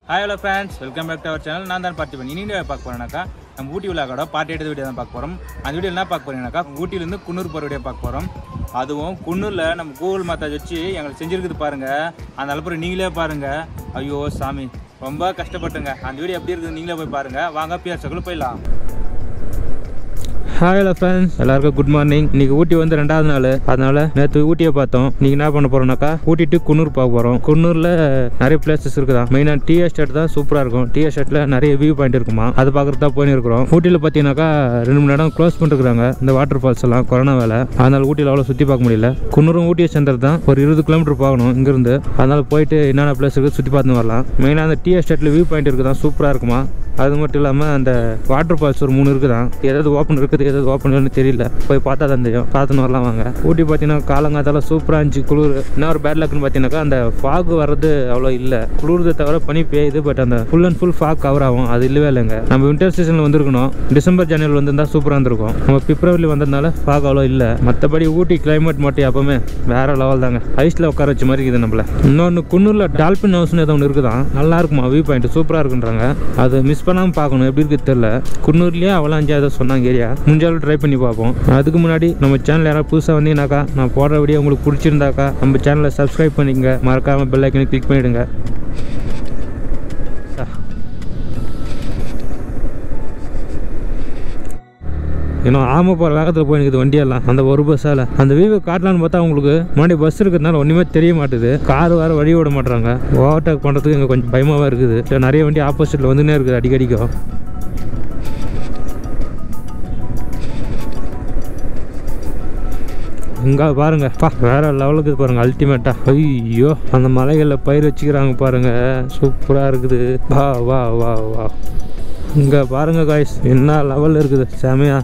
Hi hello friends welcome back to our channel நான் தான் பார்த்திபன் இனி என்ன பார்க்க போறேனாக்கா நம்ம ஊட்டி விழாக்கோட பாட்டு எடுத்த வீடியோ தான் பார்க்க போகிறோம் அந்த வீடியோ என்ன பார்க்க போறீங்கன்னாக்கா ஊட்டியிலேருந்து குன்னூர் போகிற வீடியோ பார்க்க போகிறோம் அதுவும் குன்னூரில் நம்ம கூகுள் மேத்தாஜ் வச்சு எங்களுக்கு செஞ்சிருக்குது பாருங்க அந்த அலப்புறம் நீங்களே பாருங்க ஐயோ சாமி ரொம்ப கஷ்டப்பட்டுங்க அந்த வீடியோ எப்படி இருக்குது நீங்களே போய் பாருங்க வாங்க பிஆர்ஸுக்குள்ள போயிடலாம் ஹாய் ஹலோ ஃப்ரெண்ட்ஸ் எல்லாருக்கும் குட் மார்னிங் இன்னைக்கு ஊட்டி வந்து ரெண்டாவது நாள் அதனால நேற்று ஊட்டியை பார்த்தோம் இன்னைக்கு என்ன பண்ண போறோம்னாக்கா ஊட்டி டு குன்னூர் பார்க்க போகிறோம் குன்னூரில் நிறைய பிளேசஸ் இருக்குதா மெயினாக டீ எஸ்டேட் தான் சூப்பராக இருக்கும் டீ எஸ்டேட்டில் நிறைய வியூ பாயிண்ட் இருக்குமா அது பார்க்குறது தான் போயின்னு இருக்கிறோம் ஊட்டியில் பார்த்தீங்கன்னாக்கா ரெண்டு மணி நேரம் க்ளோஸ் பண்ணிருக்காங்க இந்த வாட்டர் ஃபால்ஸ் எல்லாம் கொரோனா வேலை அதனால ஊட்டியில் அவ்வளோ சுற்றி பார்க்க முடியல குன்னூரும் ஊட்டியை சேர்ந்தது தான் ஒரு இருபது கிலோமீட்டர் போகணும் இங்கேருந்து அதனால போயிட்டு என்னென்ன பிளேஸ் இருக்குது சுற்றி பார்த்து வரலாம் மெயினாக அந்த டீ எஸ்டேட்டில் வியூ பாயிண்ட் இருக்குதான் சூப்பராக இருக்குமா அது மட்டும் இல்லாமல் அந்த வாட்டர் ஃபால்ஸ் ஒரு மூணு இருக்குதான் ஏதாவது ஓப்பன் இருக்குது ஏதாவது ஓப்பன் இல்லைன்னு தெரியல போய் பார்த்தா தான் தெரியும் பார்த்துன்னு வரலாம் வாங்க ஊட்டி பார்த்தீங்கன்னா காலங்காத்தால சூப்பராக இருந்துச்சு குளிர் என்ன ஒரு பேட் லக்குன்னு பார்த்தீங்கன்னாக்கா அந்த ஃபாக் வர்றது அவ்வளோ இல்லை குளிர்தை தவிர பனி பெய்யுது பட் அந்த full and full fog cover ஆகும் அது இல்லவே இல்லைங்க நம்ம வின்டர் சீசனில் வந்திருக்கணும் டிசம்பர் ஜனவரி வந்திருந்தா சூப்பராக இருந்திருக்கும் நம்ம பிப்ரவரி வந்ததுனால ஃபாக் அவ்வளோ இல்லை மற்றபடி ஊட்டி கிளைமேட் மட்டும் எப்பவுமே வேற லெவல் தாங்க ஐஸில் உட்கார வச்ச மாதிரி இருக்குது நம்மள இன்னொன்று குன்னூரில் டால்பின் ஹவுஸ்னு ஏதோ ஒன்று இருக்குதான் நல்லா இருக்குமா வியூ பாயிண்ட் சூப்பராக இருக்குன்றாங்க அதை மிஸ் பண்ணாமல் பார்க்கணும் எப்படி இருக்குது தெரியல குன்னூர்லேயே அவ்வளோ அஞ்சா ஏதோ சொன்னாங்க ஏரியா முடிஞ்சாலும் ட்ரை பண்ணி பார்ப்போம் அதுக்கு முன்னாடி நம்ம சேனல் யாராவது புதுசாக வந்தீங்கன்னாக்கா நான் போடுற வீடியோ உங்களுக்கு பிடிச்சிருந்தாக்கா நம்ம சேனலை சப்ஸ்கிரைப் பண்ணிக்கங்க மறக்காமல் பெல் ஐக்கனை கிளிக் பண்ணிவிடுங்க இன்னும் ஆமை போகிற வேகத்தில் போய் நிற்குது வண்டியெல்லாம் அந்த ஒரு பஸ்ஸால் அந்த வியூவை காட்டலான்னு பார்த்தா உங்களுக்கு முன்னாடி பஸ் இருக்கிறதுனால ஒன்றுமே தெரிய மாட்டுது கார் வேறு வழி விட மாட்டுறாங்க ஓவர்டேக் பண்ணுறதுக்கு இங்கே கொஞ்சம் பயமாகவே இருக்குது இல்ல, நிறைய வண்டி ஆப்போசிட்டில் வந்துனே இருக்குது அடிக்கடிக்கும் இங்க பாருங்க பா வேற லெவலுக்கு இது பாருங்க அல்டிமேட்டா ஐயோ அந்த மலைகளில் பயிர் வச்சுக்கிறாங்க பாருங்க சூப்பராக இருக்குது வா வா வா வா இங்க பாருங்க காய்ஸ் என்ன லெவலில் இருக்குது செமையா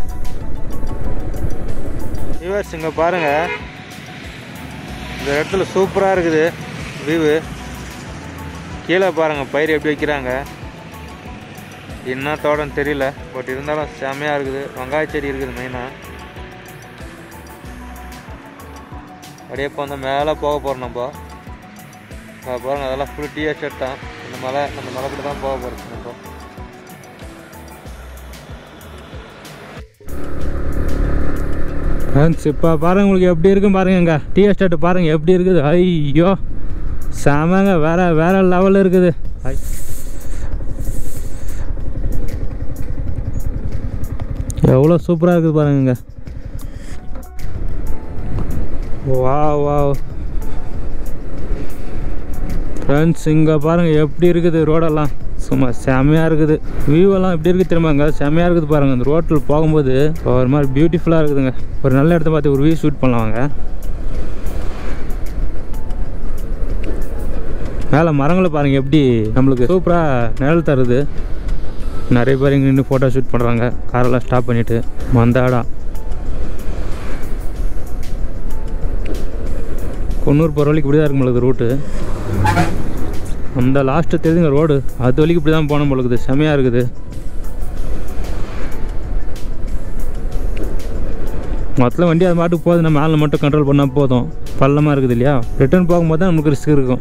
வியூவர்ஸ் இங்கே பாருங்க இந்த இடத்துல சூப்பராக இருக்குது வியூவு கீழே பாருங்க பயிர் எப்படி வைக்கிறாங்க என்ன தோட்டம்னு தெரியல பட் இருந்தாலும் செமையாக இருக்குது வெங்காய செடி இருக்குது மெயினாக அப்படியே இப்போ வந்து மேலே போக போகிறோம் நம்ம அங்க பாருங்க அதெல்லாம் ஃபுல் டீ எஸ்டேட் தான் இந்த மலை அந்த மலைக்குள்ள தான் போக போகிறோம் நம்ம ஃப்ரெண்ட்ஸ் இப்போ பாருங்க உங்களுக்கு எப்படி இருக்கும் பாருங்க இங்கே டீ எஸ்டேட் பாருங்க எப்படி இருக்குது ஐயோ செமங்க வேற வேற லெவலில் இருக்குது ஐ. எவ்வளோ சூப்பராக இருக்குது பாருங்க இங்க வா வா ஃப்ரெண்ட்ஸ் இங்கே பாருங்கள் எப்படி இருக்குது ரோடெல்லாம் சும்மா செமையாக இருக்குது வியூ எல்லாம் எப்படி இருக்குது தெரியுமாங்க செமையாக இருக்குது பாருங்கள் அந்த ரோட்டில் போகும்போது ஒரு மாதிரி பியூட்டிஃபுல்லாக இருக்குதுங்க ஒரு நல்ல இடத்த பார்த்து ஒரு வியூ ஷூட் பண்ணலாம் வாங்க மேலே மரங்களை பாருங்கள் எப்படி நம்மளுக்கு சூப்பராக நிழல் தருது நிறைய பேர் இங்கே நின்று ஃபோட்டோ ஷூட் பண்ணுறாங்க காரெல்லாம் ஸ்டாப் பண்ணிவிட்டு மந்தாடம் குன்னூர் போகிற வரைக்கும் இப்படி தான் இருக்கும் பொழுது ரூட்டு அந்த லாஸ்ட்டு தெரியுதுங்க ரோடு அது வரைக்கும் இப்படி தான் போன பொழுது செமையாக இருக்குது மொத்தம் வண்டி அது மாட்டுக்கு போகுது நம்ம மேலே மட்டும் கண்ட்ரோல் பண்ணால் போதும் பள்ளமாக இருக்குது இல்லையா ரிட்டர்ன் போகும்போது தான் நமக்கு ரிஸ்க் இருக்கும்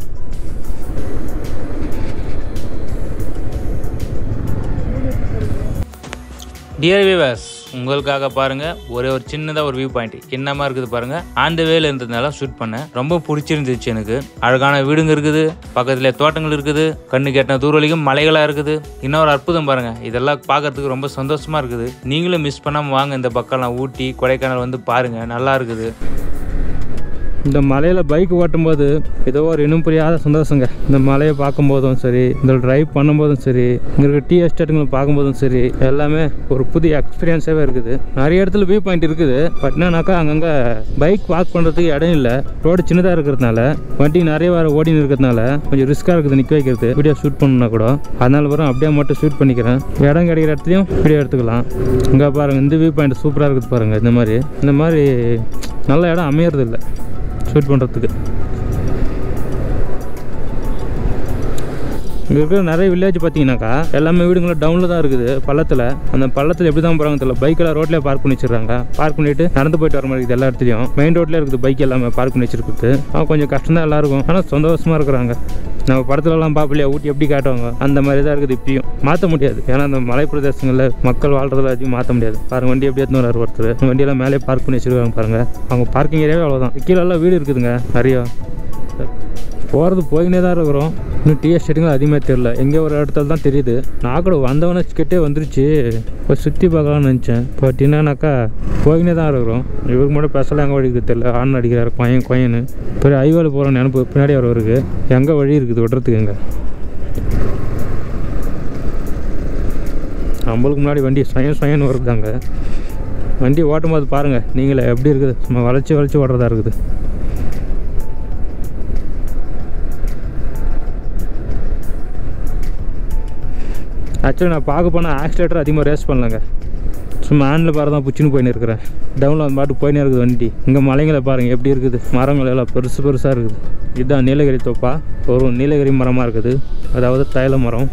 டியர் வியூவர்ஸ் உங்களுக்காக பாருங்க ஒரே ஒரு சின்னதாக ஒரு வியூ பாயிண்ட் என்னமா இருக்குது பாருங்க அந்த வேல இருந்ததுனால ஷூட் பண்ணேன் ரொம்ப பிடிச்சிருந்துச்சு எனக்கு அழகான வீடுங்க இருக்குது பக்கத்துல தோட்டங்கள் இருக்குது கண்ணு கேட்ட தூரவழிக்கும் மலைகளா இருக்குது இன்னொரு அற்புதம் பாருங்க இதெல்லாம் பார்க்கறதுக்கு ரொம்ப சந்தோஷமா இருக்குது நீங்களும் மிஸ் பண்ணாம வாங்க இந்த பக்கம்லாம் ஊட்டி கொடைக்கானல் வந்து பாருங்க நல்லா இருக்குது இந்த மலையில் பைக் ஓட்டும்போது ஏதோ ஒரு இனம் புரியாத சந்தோஷங்க இந்த மலையை பார்க்கும்போதும் சரி இந்த டிரைவ் பண்ணும்போதும் சரி இங்கே இருக்க டீ எஸ்டேட்டுங்களை பார்க்கும்போதும் சரி எல்லாமே ஒரு புதிய எக்ஸ்பீரியன்ஸாகவே இருக்குது நிறைய இடத்துல வியூ பாயிண்ட் இருக்குது பட் என்னன்னாக்கா அங்கங்கே பைக் பார்க் பண்ணுறதுக்கு இடம் இல்லை ரோடு சின்னதாக இருக்கிறதுனால வண்டி நிறைய வர ஓடின்னு இருக்கிறதுனால கொஞ்சம் ரிஸ்க்காக இருக்குது நிற்க வைக்கிறது வீடியோ ஷூட் பண்ணணும்னா கூட அதனால வரும் அப்படியே மட்டும் ஷூட் பண்ணிக்கிறேன் இடம் கிடைக்கிற இடத்துலையும் வீடியோ எடுத்துக்கலாம் இங்கே பாருங்கள் இந்த வியூ பாயிண்ட் சூப்பராக இருக்குது பாருங்கள் இந்த மாதிரி இந்த மாதிரி நல்ல இடம் அமையறது இல்லை ஷூட் பண்ணுறதுக்கு இங்கே இருக்கிற நிறைய வில்லேஜ் பார்த்தீங்கன்னாக்கா எல்லாமே வீடுங்களும் டவுனில் தான் இருக்குது பள்ளத்தில் அந்த பள்ளத்தில் எப்படி தான் போகிறாங்க தெரியல பைக்கெல்லாம் ரோட்லேயே பார்க் பண்ணி வச்சிருக்காங்க பார்க் பண்ணிட்டு நடந்து போயிட்டு வர மாதிரி இருக்குது எல்லா இடத்துலையும் மெயின் ரோட்லேயே இருக்குது பைக் எல்லாமே பார்க் பண்ணி வச்சிருக்குது ஆனால் கொஞ்சம் கஷ்டம் தான் எல்லாருக்கும் ஆனால் சந்தோஷமாக இருக்கிறாங்க நம்ம படத்துலலாம் பார்ப்பலையா ஊட்டி எப்படி காட்டுவாங்க அந்த மாதிரி தான் இருக்குது இப்பயும் மாற்ற முடியாது ஏன்னா அந்த மலை பிரதேசங்களில் மக்கள் வாழ்றதுல அதிகம் மாற்ற முடியாது பாருங்க வண்டி எப்படி எடுத்துன்னு வராரு ஒருத்தர் இந்த வண்டியெல்லாம் மேலே பார்க் பண்ணி வச்சிருக்காங்க பாருங்க அவங்க பார்க்கிங் ஏரியாவே அவ்வளோதான் கீழெல்லாம் வீடு இருக்குதுங்க நிறைய போகிறது போயினே தான் இருக்கிறோம் இன்னும் டீ எஸ்டேட்டுங்க அதிகமாக தெரில எங்கே ஒரு இடத்துல தான் தெரியுது நான் கூட வந்தவனே கிட்டே வந்துருச்சு போய் சுற்றி பார்க்கலாம்னு நினச்சேன் பட் என்னன்னாக்கா போயினே தான் இருக்கிறோம் இவருக்கு மட்டும் பேசலாம் எங்கே வழி இருக்குது தெரியல ஆன் அடிக்கிறாரு கொயன் கொயன்னு பெரிய ஐவால் போகிற நினப்பு பின்னாடி வரவருக்கு எங்கே வழி இருக்குது விடுறதுக்கு எங்கே நம்மளுக்கு முன்னாடி வண்டி சுயம் சுயன்னு வருதாங்க வண்டி ஓட்டும் போது பாருங்கள் நீங்களே எப்படி இருக்குது சும்மா வளைச்சி வளைச்சி ஓடுறதா இருக்குது ஆக்சுவலி நான் பார்க்க போனால் ஆக்சிலேட்டர் அதிகமாக ரேஸ் பண்ணலங்க சும்மா ஹேண்டில் பாரு தான் புச்சின்னு போயின்னு இருக்கிறேன் டவுனில் அந்த பாட்டு போயினே இருக்குது வண்டி இங்கே மலைங்களை பாருங்கள் எப்படி இருக்குது மரங்கள் எல்லாம் பெருசு பெருசாக இருக்குது இதுதான் நீலகிரி தோப்பா ஒரு நீலகிரி மரமாக இருக்குது அதாவது தைல மரம்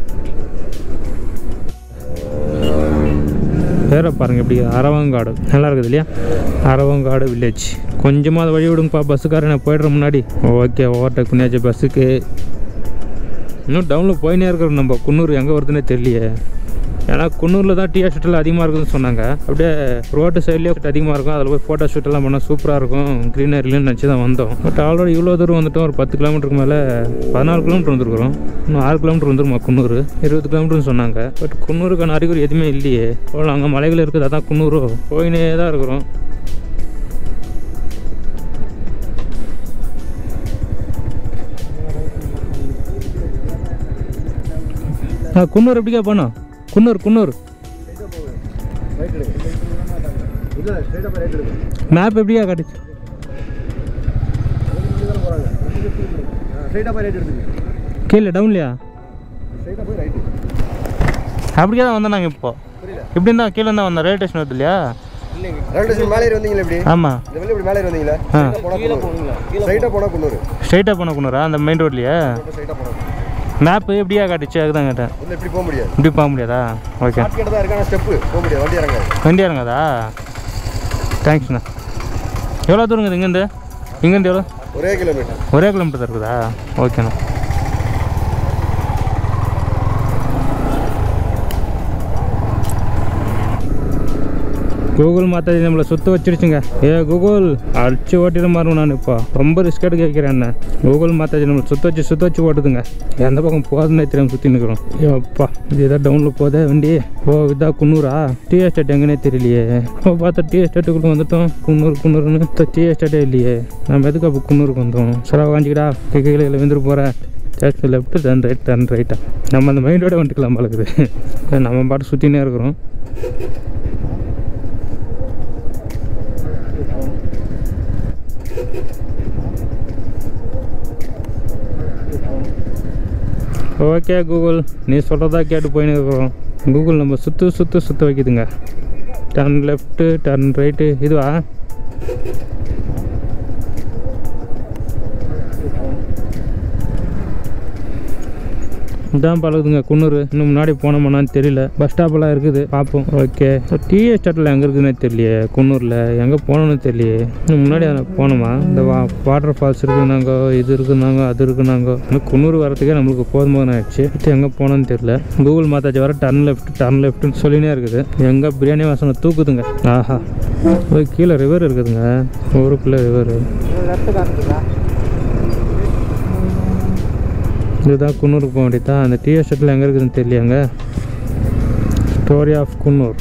பேரை பாருங்கள் எப்படி அரவங்காடு நல்லா இருக்குது இல்லையா அரவங்காடு வில்லேஜ் கொஞ்சமாக அதை வழி விடுங்கப்பா பஸ்ஸுக்காரன் நான் போய்டுற முன்னாடி ஓகே ஓவர்டேக் பண்ணியாச்சு பஸ்ஸுக்கு இன்னும் டவுனில் போயினே இருக்கிறோம் நம்ம குன்னூர் எங்கே வருதுன்னே தெரியலையே ஏன்னா குன்னூரில் தான் டீ எஸ்டேட்டில் அதிகமாக இருக்குதுன்னு சொன்னாங்க அப்படியே ரோட்டு சைட்லேயே அதிகமாக இருக்கும் அதில் போய் ஃபோட்டோ ஷூட்டெல்லாம் பண்ணால் சூப்பராக இருக்கும் க்ரீனரிலன்னு நினச்சி தான் வந்தோம் பட் ஆல்ரெடி இவ்வளோ தூரம் வந்துட்டோம் ஒரு பத்து கிலோமீட்டருக்கு மேலே பதினாலு கிலோமீட்டர் வந்துருக்குறோம் இன்னும் ஆறு கிலோமீட்டர் வந்துருமா குன்னூர் இருபது கிலோமீட்டர்னு சொன்னாங்க பட் குன்னூருக்கான அறிகுறி எதுவுமே இல்லையே அவ்வளோ அங்கே மலைகள் இருக்குது அதான் குன்னூரோ போயினே தான் இருக்கிறோம் ஆ குன்னூர் எப்படிக்கா போனோம் குன்னூர் குன்னூர் மேப் எப்படியா காட்டுச்சு கீழே டவுன்லையா அப்படியே தான் வந்தோம் நாங்கள் இப்போ இப்படி தான் கீழே தான் வந்தோம் ரயில்வே ஸ்டேஷன் வருது இல்லையா ரயில்வே ஸ்டேஷன் மேலே ஏறி வந்தீங்களா இப்படி ஆமாம் இந்த வழி இப்படி மேலே ஏறி வந்தீங்களா ஆ. ஸ்ட்ரைட்டாக போனால் குன்னூர் ஸ்ட்ரைட்டாக போன குன்னூரா அந்த மெயின் ரோட்லையா ஸ்ட்ரைட்டாக போனால் மேப்பு எப்படியா காட்டுச்சு அதுதான் கேட்டேன் இல்லை இப்படி போக முடியாது இப்படி போக முடியாதா ஓகே ஷார்ட் கட் தான் இருக்கு ஆனால் ஸ்டெப்பு போக முடியாது வண்டி இறங்காது வண்டி இறங்காதா தேங்க்ஸ்ண்ணா எவ்வளோ தூரம் இருக்குது இங்கேருந்து இங்கேருந்து எவ்வளோ ஒரே கிலோமீட்டர் ஒரே கிலோமீட்டர் தான் இருக்குதா ஓகேண்ணா கூகுள் மாத்தாடி நம்மளை சுத்த வச்சிருச்சுங்க ஏ கூகுள் அடிச்சு ஓட்டிட மாறும் நான் இப்போ ரொம்ப ரிஸ்க் எடுக்க கேட்குறேன் என்ன கூகுள் மாத்தாடி நம்மளை சுத்த வச்சு சுத்த வச்சு ஓட்டுதுங்க எந்த பக்கம் போகுதுன்னே தெரியாம சுற்றி நிற்கிறோம் ஏப்பா இது ஏதோ டவுனில் போதே வண்டி ஓ இதா குன்னூரா டீ எஸ்டேட் எங்கன்னே தெரியலையே இப்போ பார்த்தா டீ எஸ்டேட்டுக்குள்ளே வந்துட்டோம் குன்னூர் குன்னூர்னு டீ எஸ்டேட்டே இல்லையே நம்ம எதுக்கு அப்போ குன்னூருக்கு வந்தோம் சரா வாங்கிக்கிடா கீழே கீழே விழுந்துட்டு போகிறேன் takes left turn right turn ரைட்டா நம்ம அந்த மைண்டோட வந்துக்கலாம் பழகுது நம்ம பாட்டு சுற்றினே இருக்கிறோம் ஓகே கூகுள் நீ சொல்கிறதா கேட்டு போயின்னு இருக்கிறோம் கூகுள் நம்ம சுற்று சுற்று சுற்ற வைக்குதுங்க டர்ன் லெஃப்ட்டு டர்ன் ரைட்டு இதுவா இதான் பழகுதுங்க குன்னூர் இன்னும் முன்னாடி போனோமான்னு தெரியல பஸ் ஸ்டாப்லாம் இருக்குது பார்ப்போம் ஓகே டீ எஸ்டேட்டில் எங்கே இருக்குதுன்னே தெரியலையே குன்னூரில் எங்கே போகணுன்னு தெரியலையே இன்னும் முன்னாடி அதில் போனோமா இந்த வா வாட்டர் ஃபால்ஸ் இருக்குனாங்க இது இருக்குனாங்க அது இருக்குனாங்க இன்னும் குன்னூர் வரதுக்கே நம்மளுக்கு போதுமான ஆயிடுச்சு அடுத்து எங்கே போனோன்னு தெரியல கூகுள் மாத்தாச்சு வர டர்ன் லெஃப்ட் டர்ன் லெஃப்ட்னு சொல்லினே இருக்குது எங்கே பிரியாணி வாசனை தூக்குதுங்க ஆஹா போய் கீழே ரிவர் இருக்குதுங்க ஊருக்குள்ளே ரிவர் இதுதான் குன்னூருக்கு போக வேண்டியதா அந்த டீ எஸ்டேட்டில் எங்கே இருக்குதுன்னு தெரியலையாங்க ஸ்டோரி ஆஃப் குன்னூர்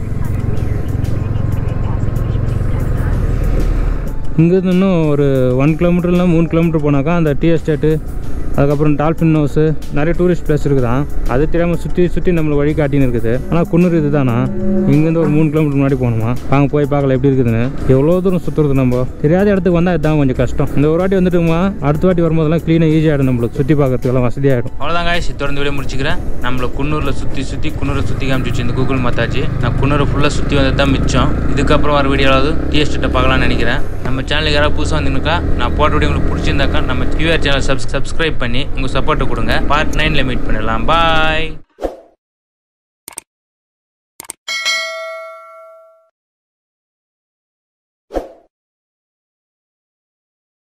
இங்கேருந்து இன்னும் ஒரு ஒன் கிலோமீட்டர் இல்லை மூணு கிலோமீட்டர் போனாக்கா அந்த டீ எஸ்டேட்டு அதுக்கப்புறம் டால்ஃபின் ஹவுஸு நிறைய டூரிஸ்ட் பிளேஸ் இருக்குதான் அது தெரியாமல் சுற்றி சுற்றி நம்மளுக்கு வழி காட்டின்னு இருக்குது ஆனால் குன்னூர் இது தானா இங்கேருந்து ஒரு மூணு கிலோமீட்டர் முன்னாடி போகணுமா வாங்க போய் பார்க்கல எப்படி இருக்குதுன்னு எவ்வளோ தூரம் சுற்றுறது நம்ம தெரியாத இடத்துக்கு வந்தால் இதுதான் கொஞ்சம் கஷ்டம் இந்த ஒரு வாட்டி வந்துட்டுமா அடுத்த வாட்டி வரும்போதெல்லாம் க்ளீனாக ஈஸியாகிடும் நம்மளுக்கு சுற்றி பார்க்கறதுக்கெல்லாம் வசதியாகிடும் அவ்வளோதான் காய்ச்சி தொடர்ந்து வீடியோ முடிச்சுக்கிறேன் நம்மளை குன்னூரில் சுற்றி சுற்றி குன்னூரை சுற்றி காமிச்சிச்சு இந்த கூகுள் மாத்தாச்சு நான் குன்னூரை ஃபுல்லாக சுற்றி வந்தது தான் மிச்சம் இதுக்கப்புறம் வர வீடியோவாவது டீ எஸ்டேட்டை பார்க்கலாம்னு நினைக்கிறேன் நம்ம சேனலுக்கு யாராவது புதுசாக வந்தீங்கன்னாக்கா நான் போட்ட வீடியோ உங்களுக்கு பிடிச்சிருந்தாக்கா நம்ம கியூஆர் சேனல் சப் சப்ஸ்கிரைப் பண்ணி உங்கள் சப்போர்ட்டை கொடுங்க பார்ட் நைனில் மீட் பண்ணலாம் பாய்